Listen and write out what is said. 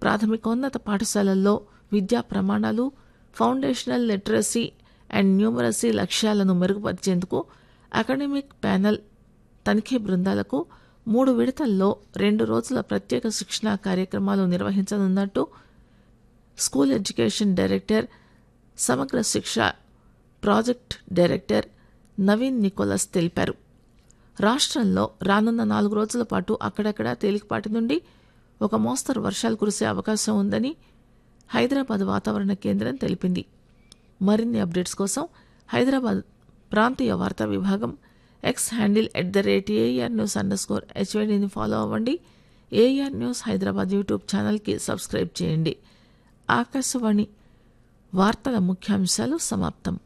ప్రాథమికోన్నత పాఠశాలల్లో విద్యా ప్రమాణాలు ఫౌండేషనల్ లిటరసీ అండ్ న్యూమరసీ లక్ష్యాలను మెరుగుపరిచేందుకు అకాడమిక్ ప్యానెల్ తనిఖీ బృందాలకు మూడు విడతల్లో రెండు రోజుల ప్రత్యేక శిక్షణా కార్యక్రమాలు నిర్వహించనున్నట్టు స్కూల్ ఎడ్యుకేషన్ డైరెక్టర్ సమగ్ర శిక్ష ప్రాజెక్ట్ డైరెక్టర్ నవీన్ నికోలస్ తెలిపారు రాష్ట్రంలో రానున్న నాలుగు రోజుల పాటు అక్కడక్కడ తేలికపాటి నుండి ఒక మోస్తరు వర్షాలు కురిసే అవకాశం ఉందని హైదరాబాద్ వాతావరణ కేంద్రం తెలిపింది మరిన్ని అప్డేట్స్ కోసం హైదరాబాద్ ప్రాంతీయ వార్తా విభాగం X handle at the rate AR news underscore హెచ్వైడీని ఫాలో అవ్వండి ఏఆర్ న్యూస్ హైదరాబాద్ యూట్యూబ్ ఛానల్కి సబ్స్క్రైబ్ చేయండి ఆకాశవాణి వార్తల ముఖ్యాంశాలు సమాప్తం